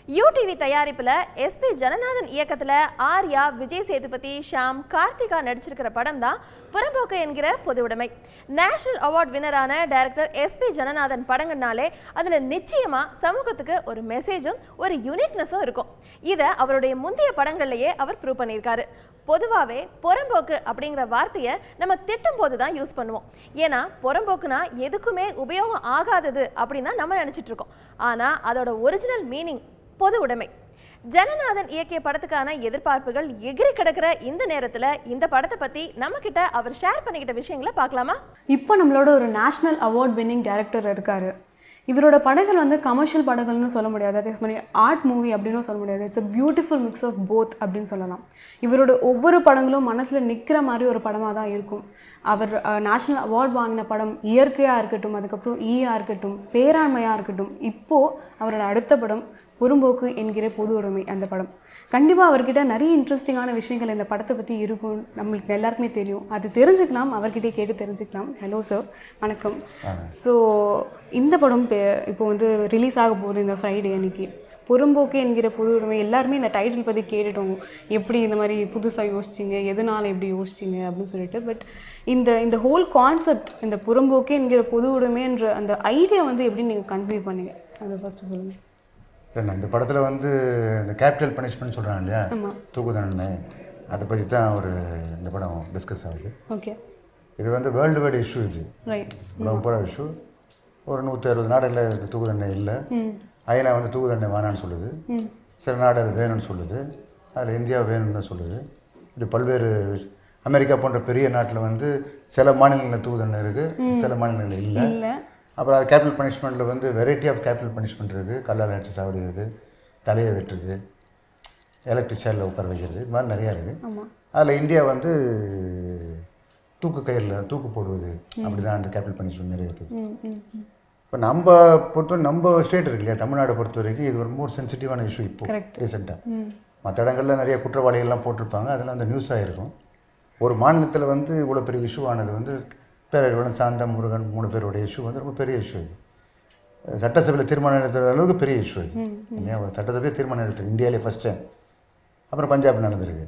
UDV தயாரிப்புல SP Jananathan இயக்கத்துல ஆர்யா விஜய் சேதுபதி ஷாம் கார்த்திகா நடிச்சிருக்கிற படம் தான் புறம்போக்கு என்கிற பொது உடைமை நேஷனல் அவார்ட் வினரான டைரக்டர் எஸ்பி ஜனநாதன் படங்கள்னாலே அதுல நிச்சயமா சமூகத்துக்கு ஒரு மெசேஜும் ஒரு யூனிக்னஸும் இருக்கும் இதை அவருடைய முந்தைய படங்கள்லயே அவர் ப்ரூவ் பண்ணியிருக்காரு பொதுவாகவே புறம்போக்கு அப்படிங்கிற வார்த்தையை நம்ம திட்டும் போது தான் யூஸ் பண்ணுவோம் ஏன்னா புறம்போக்குனா எதுக்குமே உபயோகம் ஆகாதது அப்படின்னா நம்ம நினச்சிட்டு இருக்கோம் ஆனால் அதோட ஒரிஜினல் மீனிங் பொது உடைமை ஜனநாதன் இயக்கிய படத்துக்கான எதிர்பார்ப்புகள் எகிரி கிடக்கிற இந்த நேரத்தில் இந்த படத்தை பற்றி நம்மக்கிட்ட அவர் ஷேர் பண்ணிக்கிட்ட விஷயங்களை பார்க்கலாமா இப்போ நம்மளோட ஒரு நேஷ்னல் அவார்ட் வின்னிங் டைரக்டர் இருக்காரு இவரோட படங்கள் வந்து கமர்ஷியல் படங்கள்னு சொல்ல முடியாது அதே மாதிரி ஆர்ட் மூவி அப்படின்னு சொல்ல முடியாது it's a beautiful mix of both அப்படின்னு சொல்லலாம் இவரோட ஒவ்வொரு படங்களும் மனசில் நிற்கிற மாதிரி ஒரு படமாக தான் இருக்கும் அவர் நேஷ்னல் அவார்ட் வாங்கின படம் இயற்கையாக இருக்கட்டும் அதுக்கப்புறம் ஈயா இருக்கட்டும் பேராண்மையாக இருக்கட்டும் இப்போது அவரோட அடுத்த படம் புறம்போக்கு என்கிற பொது உடைமை அந்த படம் கண்டிப்பாக அவர்கிட்ட நிறைய இன்ட்ரெஸ்டிங்கான விஷயங்கள் இந்த படத்தை பற்றி இருக்கும் நம்மளுக்கு எல்லாருக்குமே தெரியும் அது தெரிஞ்சுக்கலாம் அவர்கிட்டே கேட்டு தெரிஞ்சுக்கலாம் ஹலோ சார் வணக்கம் ஸோ இந்த படம் பே- இப்போ வந்து ரிலீஸ் ஆக போகுது இந்த ஃப்ரைடே அன்னைக்கு புறம்போக்கு என்கிற பொது உடைமை எல்லாருமே இந்த டைட்டில் பற்றி கேட்டுட்டோம் எப்படி இந்த மாதிரி புதுசாக யோசிச்சிங்க எதனால் எப்படி யோசிச்சிங்க அப்படின்னு சொல்லிட்டு பட் இந்த இந்த ஹோல் கான்செப்ட் இந்த புறம்போக்கு என்கிற பொது உடைமைன்ற அந்த ஐடியா வந்து எப்படி நீங்கள் கன்சீவ் பண்ணீங்க அதை ஃபஸ்ட்டு சொல்லுங்கள் இல்லை இந்த படத்தில் வந்து இந்த கேபிட்டல் பனிஷ்மெண்ட் சொல்கிறாங்க இல்லையா ஆமா. தூக்கு தண்டனை அதை பற்றி தான் ஒரு இந்த படம் டிஸ்கஸ் ஆகுது ஓகே இது வந்து வேர்ல்டு வைடு இஷ்யூ இது ரைட் உலகம் பூரா இஷ்யூ ஒரு நூற்றி அறுபது நாடுகளில் இது தூக்கு தண்டனை இல்லை ஐநா வந்து தூக்கு தண்டனை வேணான்னு சொல்லுது சில நாடு அது வேணும்னு சொல்லுது அதில் இந்தியா வேணும்னு தான் சொல்லுது இப்படி பல்வேறு விஷ- அமெரிக்கா போன்ற பெரிய நாட்டில் வந்து சில மாநிலங்களில் தூக்கு தண்டனை இருக்குது சில மாநிலங்களில் இல்லை இல்லை அப்புறம் அது கேபிட்டல் பனிஷ்மெண்ட்டில் வந்து வெரைட்டி ஆஃப் கேபிட்டல் பனிஷ்மெண்ட் இருக்குது கல்லால் அடிச்சு சாவடிக்கிறது தலையை வெட்டுறது எலக்ட்ரிக் சேரில் உட்கார வைக்கிறது இது மாதிரி நிறையா இருக்குது ஆமாம் அதில் இந்தியா வந்து தூக்கு கயிறில் தூக்கு போடுவது அப்படி தான் அந்த கேபிட்டல் பனிஷ்மெண்ட் நிறைவேற்றுது ம் ம் ம் இப்போ நம்ம பொறுத்தவரை நம்ம ஸ்டேட் இருக்கு இல்லையா தமிழ்நாடு பொறுத்த வரைக்கும் இது ஒரு மோர் சென்சிட்டிவான இஷ்யூ இப்போ Correct. ரீசெண்டாக மற்ற இடங்களில் நிறைய குற்றவாளிகள்லாம் போட்டிருப்பாங்க அதெல்லாம் வந்து நியூஸ் ஆகிருக்கும் ஒரு மாநிலத்தில் வந்து இவ்வளோ பெரிய இஷ்யூ ஆனது வந்து பேரறிவளன் சாந்தம் முருகன் மூணு பேருடைய இஷ்யூ வந்து ரொம்ப பெரிய இஷ்யூ இது சட்டசபையில் தீர்மானம் எடுத்துகிற அளவுக்கு பெரிய இஷ்யூ இது இல்லையா ஒரு சட்டசபையில் தீர்மானம் எடுத்து இந்தியாவிலே ஃபஸ்ட் டைம் அப்புறம் பஞ்சாப் நடந்திருக்கு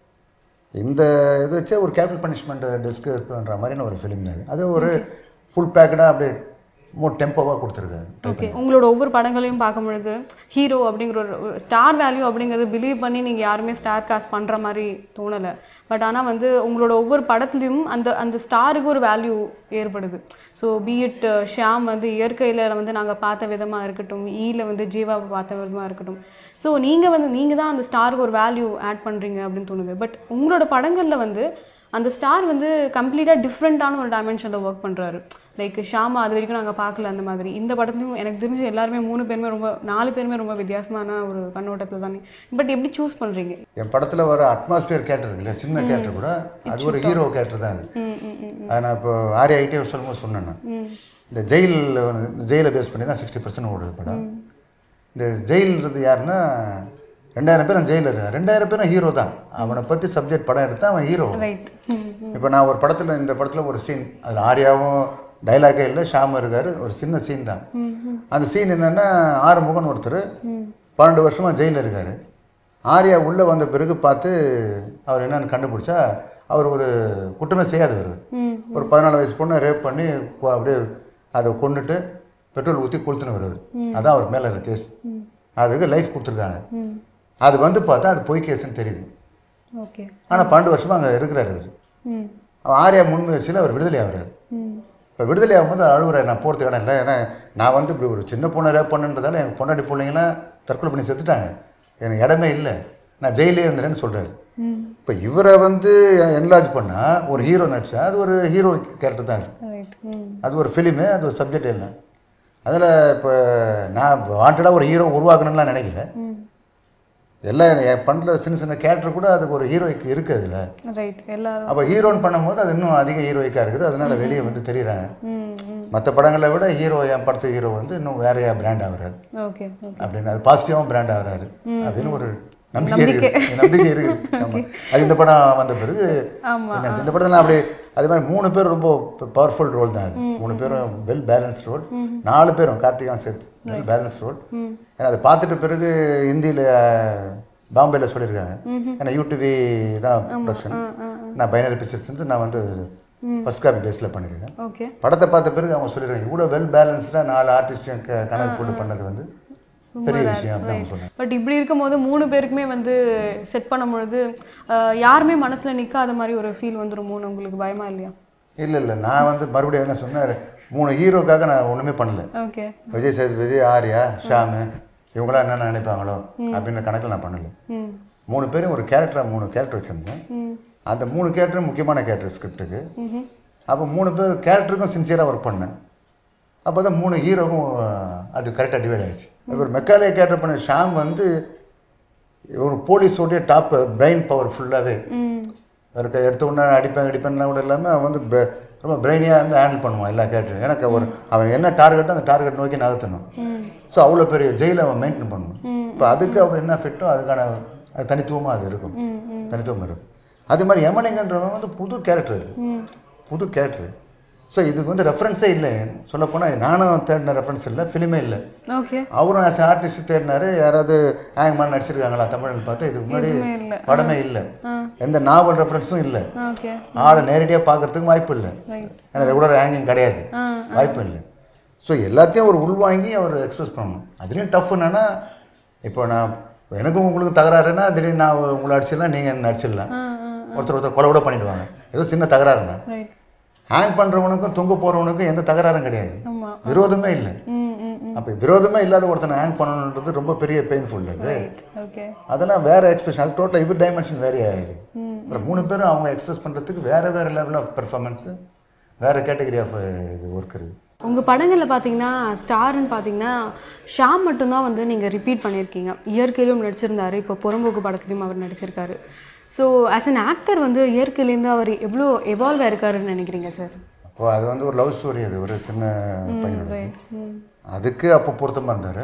இந்த இது வச்சே ஒரு கேபிட்டல் பனிஷ்மெண்ட் டிஸ்கஸ் பண்ணுற மாதிரியான ஒரு ஃபிலிம் அது அது ஒரு ஃபுல் பேக்கடாக அப்படியே மோர் டெம்போவாக கொடுத்துருக்காரு ஓகே உங்களோட ஒவ்வொரு படங்களையும் பார்க்கும் பொழுது ஹீரோ அப்படிங்கிற ஒரு ஸ்டார் வேல்யூ அப்படிங்கிறது பிலீவ் பண்ணி நீங்கள் யாருமே ஸ்டார் காஸ்ட் பண்ணுற மாதிரி தோணலை பட் ஆனால் வந்து உங்களோட ஒவ்வொரு படத்துலையும் அந்த அந்த ஸ்டாருக்கு ஒரு வேல்யூ ஏற்படுது ஸோ பிஎட் ஷியாம் வந்து இயற்கையில் வந்து நாங்கள் பார்த்த விதமாக இருக்கட்டும் ஈல வந்து ஜீவாவை பார்த்த விதமாக இருக்கட்டும் ஸோ நீங்கள் வந்து நீங்கள் தான் அந்த ஸ்டாருக்கு ஒரு வேல்யூ ஆட் பண்ணுறீங்க அப்படின்னு தோணுது பட் உங்களோட படங்களில் வந்து அந்த ஸ்டார் வந்து கம்ப்ளீட்டாக டிஃப்ரெண்ட்டான ஒரு டைமென்ஷனில் ஒர்க் பண்ணுறாரு லைக் ஷாமா அது வரைக்கும் நாங்கள் பார்க்கல அந்த மாதிரி இந்த படத்துலையும் எனக்கு தெரிஞ்சு எல்லாருமே மூணு பேருமே ரொம்ப நாலு பேருமே ரொம்ப வித்தியாசமான ஒரு கண்ணோட்டத்தில் தானே பட் எப்படி சூஸ் பண்ணுறீங்க என் படத்தில் வர அட்மாஸ்பியர் கேரக்டர் இருக்குல்ல சின்ன கேரக்டர் கூட அது ஒரு ஹீரோ கேரக்டர் தான் அது ம் ம் ம் அது நான் இப்போ ஆர்யா ஐடியா சொல்லும்போது சொன்னேன் நான். ம் இந்த ஜெயில் இந்த ஜெயிலை பேஸ் பண்ணி தான் சிக்ஸ்டி பர்சன்ட் ஓடுது படம் இந்த ஜெயில்ன்றது யாருன்னா ரெண்டாயிரம் பேரும் ஜெயிலில் இருக்கான் ரெண்டாயிரம் பேரும் ஹீரோ தான் அவனை பற்றி சப்ஜெக்ட் படம் எடுத்தா அவன் ஹீரோ ரைட் ம் இப்போ நான் ஒரு படத்தில் இந்த படத்தில் ஒரு சீன் அதில் ஆர்யாவும் டைலாகே இல்லை ஷாமும் இருக்காரு ஒரு சின்ன சீன் தான் அந்த சீன் என்னென்னா ஆறுமுகன் ஒருத்தர் பன்னெண்டு வருஷமாக ஜெயிலில் இருக்கார் ஆர்யா உள்ளே வந்த பிறகு பார்த்து அவர் என்னன்னு கண்டுபிடிச்சா அவர் ஒரு குற்றமே செய்யாதவர் ம் ஒரு பதினாலு வயசு பொண்ணை ரேப் பண்ணி கொ- அப்படியே அதை கொண்டுட்டு பெட்ரோல் ஊற்றி கொளுத்துன்னு வருவார் அதான் அவர் மேலே இருக்க கேஸ் அதுக்கு லைஃப் கொடுத்துருக்காங்க ம் அது வந்து பார்த்தா அது பொய் கேஸ்ன்னு தெரியுது ஓகே ஆனால் பன்னெண்டு வருஷமாக அங்கே இருக்கிறார் அவர் ம் அவன் ஆர்யா முன்முயற்சியில் அவர் விடுதலை ஆகுறாரு ம் இப்போ விடுதலை ஆகும்போது அழுகுறாரு நான் போகிறதுக்கு இடம் இல்லை ஏன்னா நான் வந்து இப்படி ஒரு சின்ன பொண்ணை ரேப் பண்ணுன்றதால எங்கள் பொண்டாட்டி பிள்ளைங்களாம் தற்கொலை பண்ணி செத்துட்டாங்க எனக்கு இடமே இல்லை நான் ஜெயிலே இருந்தேன்னு சொல்கிறாரு ம் இப்போ இவரை வந்து என்லார்ஜ் பண்ணால் ஒரு ஹீரோ நடிச்சா அது ஒரு ஹீரோ கேரக்டர் தான் அது ரைட் ம் அது ஒரு ஃபிலிமு அது ஒரு சப்ஜெக்ட் இல்லை அதில் இப்போ நான் வாண்டடாக ஒரு ஹீரோ உருவாக்கணும்லாம் நினைக்கல ம் எல்லாம் என் பண்ணுற சின்ன சின்ன கேரக்டர் கூட அதுக்கு ஒரு ஹீரோய்க்கு இருக்குது அதில் ரைட் எல்லாரும் அப்போ ஹீரோன்னு பண்ணும்போது அது இன்னும் அதிக ஹீரோய்க்காக இருக்குது அதனால வெளியே வந்து தெரியுறாங்க ம் ம் மற்ற படங்களை விட ஹீரோ என் படத்து ஹீரோ வந்து இன்னும் வேறையா பிராண்ட் ஆகுறாரு ஓகே ஓகே அப்படின்னு அது பாசிட்டிவாகவும் பிராண்ட் ஆகுறாரு அப்படின்னு ஒரு நம்பிக்கை இருக்கு நம்பிக்கை இருக்கு ஆமா. அது இந்த படம் வந்த பிறகு ஆமா என்ன, இந்த படத்தில் அப்படி அதே மாதிரி மூணு பேர் ரொம்ப பவர்ஃபுல் ரோல் தான் அது மூணு பேரும் வெல் பேலன்ஸ் ரோல் நாலு பேரும் கார்த்திகா சேர்த்து வெல் பேலன்ஸ் ரோல் ஏன்னா அதை பார்த்துட்டு பிறகு ஹிந்தியில் பாம்பேல சொல்லியிருக்காங்க ஏன்னா யூடிவி தான் ப்ரொடக்ஷன் நான் பைனரி பிக்சர்ஸ் நான் வந்து ஃபர்ஸ்ட் காப்பி பேஸில் பண்ணியிருக்கேன் ஓகே படத்தை பார்த்த பிறகு அவங்க சொல்லியிருக்காங்க இவ்வளோ வெல் பேலன்ஸ்டாக நாலு ஆர்டிஸ்டையும் க கணக்கு போட்டு பண்ணது வந்து பெரிய விஷயம் அப்படின்னு அவங்க சொன்னாங்க பட் இப்படி இருக்கும்போது மூணு பேருக்குமே வந்து செட் பண்ணும் பொழுது அஹ், யாருமே மனசில் நிற்காத மாதிரி ஒரு ஃபீல் வந்துருமோன்னு உங்களுக்கு பயமா இல்லையா இல்லை இல்லை நான் வந்து மறுபடியும் என்ன சொன்னேன் மூணு ஹீரோக்காக நான் ஒன்றுமே பண்ணல ஓகே விஜய் சேதுபதி ஆர்யா ஷாமு இவங்களாம் என்னென்ன நினைப்பாங்களோ அப்படின்ற கணக்கில் நான் பண்ணல ம் மூணு பேரும் ஒரு கேரக்டராக மூணு கேரக்டர் வச்சுருந்தேன் ம் அந்த மூணு கேரக்டரும் முக்கியமான கேரக்டர் ஸ்கிரிப்டுக்கு அப்போ மூணு பேர் கேரக்டருக்கும் சின்சியராக ஒர்க் பண்ணேன் அப்போ தான் மூணு ஹீரோவும் அது கரெக்டாக டிவைட் ஆயிடுச்சு ஒரு மெக்காலே கேரக்டர் பண்ண ஷாம் வந்து ஒரு போலீஸோடைய டாப் பிரெயின் பவர் ஃபுல்லாகவே ம் இருக்க எடுத்த உடனே அடிப்பேன் அடிப்பேன்லாம் கூட இல்லாமல் அவன் வந்து bra- ரொம்ப பிரெயினியாக வந்து ஹேண்டில் பண்ணுவான் எல்லா கேரக்டரும் எனக்கு ஒரு அவன் என்ன டார்கெட்டோ அந்த டார்கெட் நோக்கி நகர்த்தணும் ஸோ அவ்வளோ பெரிய ஜெயிலை அவன் மெயின்டைன் பண்ணணும் இப்போ அதுக்கு அவன் என்ன ஃபிட்டோ அதுக்கான அது தனித்துவமாக அது இருக்கும் தனித்துவம் இருக்கும் அது மாதிரி யமலிங்கன்றவன் வந்து புது கேரக்டர் அது புது கேரக்டர் ஸோ இதுக்கு வந்து ரெஃபரன்ஸே இல்லை சொல்லப்போனால் நானும் தேடின ரெஃபரன்ஸ் இல்லை ஃபிலிமே இல்லை ஓகே அவரும் ஆஸ் ஆர்டிஸ்ட் தேடினாரு யாராவது ஹேங்மேன் நடிச்சிருக்காங்களா தமிழ்னு பார்த்தா இதுக்கு முன்னாடி இல்லை. படமே இல்லை எந்த நாவல் ரெஃபரன்ஸும் இல்லை ஓகே ஆளை நேரடியாக பார்க்கறதுக்கு வாய்ப்பு இல்லை ரைட் ஏன்னா ரெகுலர் ஹேங்கிங் கிடையாது ஆ வாய்ப்பு இல்லை ஸோ எல்லாத்தையும் அவர் உள்வாங்கி அவர் எக்ஸ்பிரஸ் பண்ணணும் அதுலேயும் டஃப் என்னன்னா இப்போ நான் எனக்கும் உங்களுக்கு தகராறுன்னா திடீர்னு நான் உங்களை அடிச்சிடலாம் நீங்கள் என்ன அடிச்சிடலாம் ஆ ஆ ஒருத்தர் ஒருத்தர் கொலை கூட பண்ணிடுவாங்க ஏதோ சின்ன தகராறுங்க ரைட் ஹேங் பண்ணுறவனுக்கும் தொங்க போகிறவனுக்கும் எந்த தகராறும் கிடையாது ஆமாம் விரோதமே இல்லை ம் ம் ம் அப்போ விரோதமே இல்லாத ஒருத்தனை ஹேங் பண்ணணுன்றது ரொம்ப பெரிய பெயின்ஃபுல் அது ரைட் ஓகே அதெல்லாம் வேற எக்ஸ்பிரஷன் அது டோட்டல் இவர் டைமென்ஷன் வேரி ஆயிடுது அப்புறம் மூணு பேரும் அவங்க எக்ஸ்பிரஸ் பண்ணுறதுக்கு வேற வேற லெவல் ஆஃப் பெர்ஃபார்மன்ஸு வேற கேட்டகரி ஆஃப் இது ஒர்க் இருக்குது உங்கள் படங்களில் பார்த்தீங்கன்னா ஸ்டார்னு பார்த்தீங்கன்னா ஷாம் மட்டும்தான் வந்து நீங்கள் ரிப்பீட் பண்ணியிருக்கீங்க இயற்கையிலும் நடிச்சிருந்தாரு இப்போ புறம்போக்கு படத்துலையும் அவர் நடிச்சிருக்காரு ஸோ ஆஸ் an ஆக்டர் வந்து இயற்கையிலேருந்து அவர் எவ்வளோ எவால்வ் ஆயிருக்காருன்னு நினைக்கிறீங்க சார் அப்போ அது வந்து ஒரு லவ் ஸ்டோரி அது ஒரு சின்ன பையனோட ம் அதுக்கு அப்போ பொருத்தமாக இருந்தார்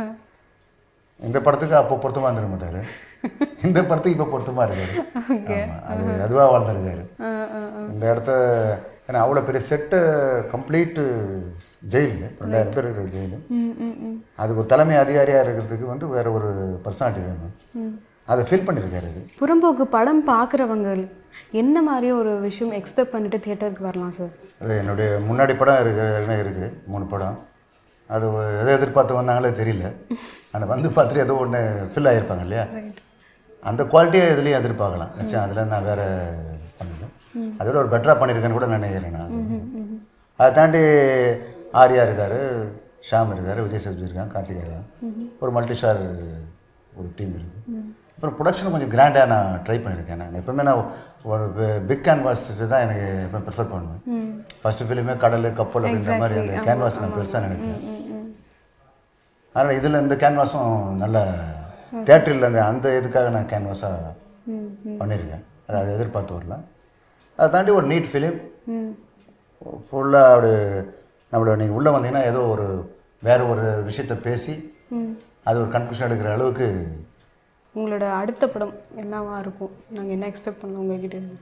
இந்த படத்துக்கு அப்போ பொருத்தமாக இருந்துட மாட்டார் இந்த படத்துக்கு இப்போ பொருத்தமாக இருக்காரு ஆமா, அது அதுவாக வாழ்ந்துருக்காரு ஆ ஆ இந்த இடத்த ஏன்னா அவ்வளோ பெரிய செட்டு கம்ப்ளீட் ஜெயிலு ரெண்டாயிரம் பேர் இருக்கிற ஜெயிலு ம் ம் ம் அதுக்கு ஒரு தலைமை அதிகாரியாக இருக்கிறதுக்கு வந்து வேற ஒரு பர்சனாலிட்டி வேணும் அதை ஃபீல் பண்ணியிருக்காரு இது புறம்போக்கு படம் பார்க்குறவங்க என்ன மாதிரி ஒரு விஷயம் எக்ஸ்பெக்ட் பண்ணிட்டு தியேட்டருக்கு வரலாம் சார் அது என்னுடைய முன்னாடி படம் இருக்கு ஏற்கனவே இருக்குது மூணு படம் அது ஒ- எதை எதிர்பார்த்து வந்தாங்களே தெரியல ஆனால் வந்து பார்த்துட்டு ஏதோ ஒன்று ஃபில் ஆகியிருப்பாங்க இல்லையா ரைட் அந்த குவாலிட்டியை இதுலேயும் எதிர்பார்க்கலாம் நிச்சயம் அதில் நான் வேறு பண்ணல அதோட ஒரு பெட்டராக பண்ணியிருக்கேன்னு கூட நினைக்கிறேன் நான் அதை தாண்டி ஆர்யா இருக்கார் ஷாம் இருக்கார் விஜய் சேதுபதி இருக்காங்க கார்த்திகேயா ஒரு மல்டிஷார் ஒரு டீம் இருக்குது அப்புறம் ப்ரொடக்ஷன் கொஞ்சம் கிராண்டாக நான் ட்ரை பண்ணியிருக்கேன் நான் எப்பவுமே நான் ஒரு பிக் கேன்வாஸ் தான் எனக்கு எப்போ ப்ரிஃபர் பண்ணுவேன் ம் ஃபஸ்ட்டு ஃபிலிமே கடல் கப்பல் அப்படின்ற மாதிரி அந்த கேன்வாஸ் நான் பெருசாக நினைப்பேன் ம் ம் அதனால் இதில் இந்த கேன்வாஸும் நல்ல தேட்டரில் அந்த அந்த இதுக்காக நான் கேன்வாஸாக ம் ம் பண்ணியிருக்கேன் அதை அதை எதிர்பார்த்து வரல அதை தாண்டி ஒரு நீட் ஃபிலிம் ம் ஃபுல்லாக அப்படி நம்மள நீங்கள் உள்ளே வந்தீங்கன்னா ஏதோ ஒரு வேற ஒரு விஷயத்தை பேசி ம் அது ஒரு கன்க்ளூஷன் எடுக்கிற அளவுக்கு உங்களோட அடுத்த படம் என்னவா இருக்கும் நாங்கள் என்ன எக்ஸ்பெக்ட் பண்ணலாம் உங்ககிட்ட இருந்து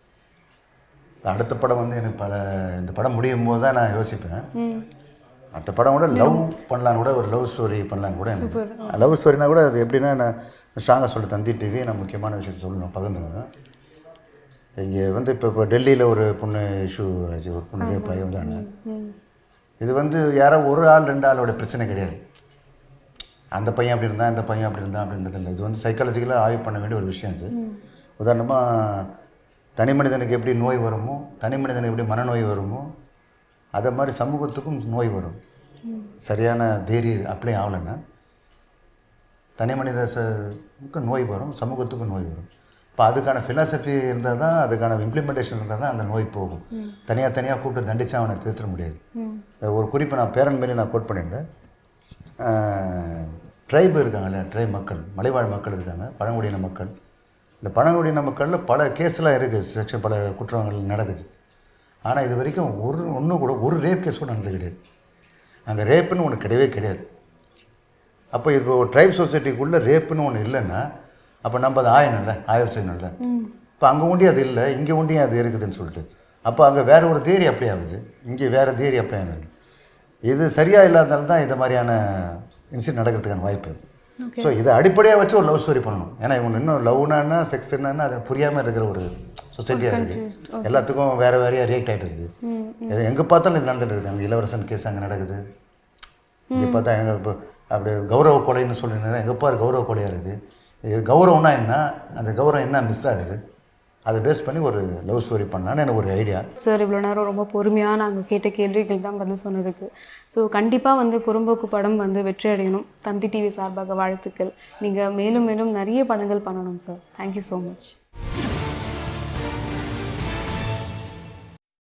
அடுத்த படம் வந்து எனக்கு பல இந்த படம் முடியும் போது தான் நான் யோசிப்பேன் ம் அடுத்த படம் கூட லவ் பண்ணலான்னு கூட ஒரு லவ் ஸ்டோரி பண்ணலான்னு கூட எனக்கு லவ் ஸ்டோரினா கூட அது எப்படின்னா நான் ஸ்ட்ராங்காக சொல்ல தந்தி டிவி நான் முக்கியமான விஷயத்தை சொல்லணும் பகிர்ந்துவேன் இங்கே வந்து இப்போ இப்போ டெல்லியில் ஒரு பொண்ணு இஷ்யூ ஆச்சு ஒரு பொண்ணு ரேப் ஆகி வந்தாங்க ம் இது வந்து யாரோ ஒரு ஆள் ரெண்டு ஆளோட பிரச்சனை கிடையாது அந்த பையன் அப்படி இருந்தான் இந்த பையன் அப்படி இருந்தான் அப்படின்றது இல்லை இது வந்து சைக்காலஜிக்கலாக ஆய்வு பண்ண வேண்டிய ஒரு விஷயம் இது உதாரணமாக தனி மனிதனுக்கு எப்படி நோய் வருமோ தனி மனிதனுக்கு எப்படி மனநோய் வருமோ அதை மாதிரி சமூகத்துக்கும் நோய் வரும் சரியான தேரி அப்ளை ஆகலைன்னா தனி மனித ச- நோய் வரும் சமூகத்துக்கும் நோய் வரும் இப்போ அதுக்கான ஃபிலாசபி இருந்தால் தான் அதுக்கான இம்ப்ளிமெண்டேஷன் இருந்தால் தான் அந்த நோய் போகும் தனியாக தனியாக கூப்பிட்டு தண்டிச்சா அவனை திருத்த முடியாது ம் ஒரு குறிப்பை நான் பேரன் மேலே நான் கோட் பண்ணியிருந்தேன் ட்ரைபு இருக்காங்கல்ல ட்ரைப் மக்கள் மலைவாழ் மக்கள் இருக்காங்க பழங்குடியின மக்கள் இந்த பழங்குடியின மக்களில் பல கேஸ்லாம் இருக்குது செக்ஷன் பல குற்றங்கள் நடக்குது ஆனால் இது வரைக்கும் ஒரு ஒன்றும் கூட ஒரு ரேப் கேஸ் கூட நடந்தது கிடையாது அங்கே ரேப்புன்னு ஒன்று கிடையவே கிடையாது அப்போ இப்போ ஒரு ட்ரைப் சொசைட்டிக்குள்ளே ரேப்புன்னு ஒன்று இல்லைன்னா அப்போ நம்ம அதை ஆயணும்ல ஆய்வு செய்யணும்ல ம் இப்போ அங்கே ஒண்டியும் அது இல்லை இங்கே ஒண்டியும் அது இருக்குதுன்னு சொல்லிட்டு அப்போ அங்கே வேற ஒரு தேரி அப்ளை ஆகுது இங்கே வேறு தேரி அப்ளை ஆகுது இது சரியாக இல்லாதனால தான் இந்த மாதிரியான இன்சிடென்ட் நடக்கிறதுக்கான வாய்ப்பு ஸோ இதை அடிப்படையாக வச்சு ஒரு லவ் ஸ்டோரி பண்ணணும் ஏன்னா இவங்க இன்னும் லவ்னா என்ன செக்ஸ் என்னன்னா அது புரியாமல் இருக்கிற ஒரு சொசைட்டியாக இருக்குது எல்லாத்துக்கும் வேறு வேறையாக ரியாக்ட் ஆகிட்டு இருக்குது இது எங்கே பார்த்தாலும் இது நடந்துட்டு இருக்குது அங்கே இளவரசன் கேஸ் அங்கே நடக்குது இங்கே பார்த்தா எங்கே இப்போ அப்படி கௌரவ கொலைன்னு சொல்லியிருந்தேன் எங்கே பாரு கௌரவ கொலையாக இருக்குது இது கௌரவம்னா என்ன அந்த கௌரவம் என்ன மிஸ் ஆகுது அதை பேஸ் பண்ணி ஒரு லவ் ஸ்டோரி பண்ணலான்னு எனக்கு ஒரு ஐடியா சார் இவ்வளோ நேரம் ரொம்ப பொறுமையாக நாங்கள் கேட்ட கேள்விகள் தான் பதில் சொன்னதுக்கு ஸோ கண்டிப்பாக வந்து குறும்போக்கு படம் வந்து வெற்றி அடையணும் தந்தி டிவி சார்பாக வாழ்த்துக்கள் நீங்கள் மேலும் மேலும் நிறைய படங்கள் பண்ணணும் சார் தேங்க்யூ ஸோ மச்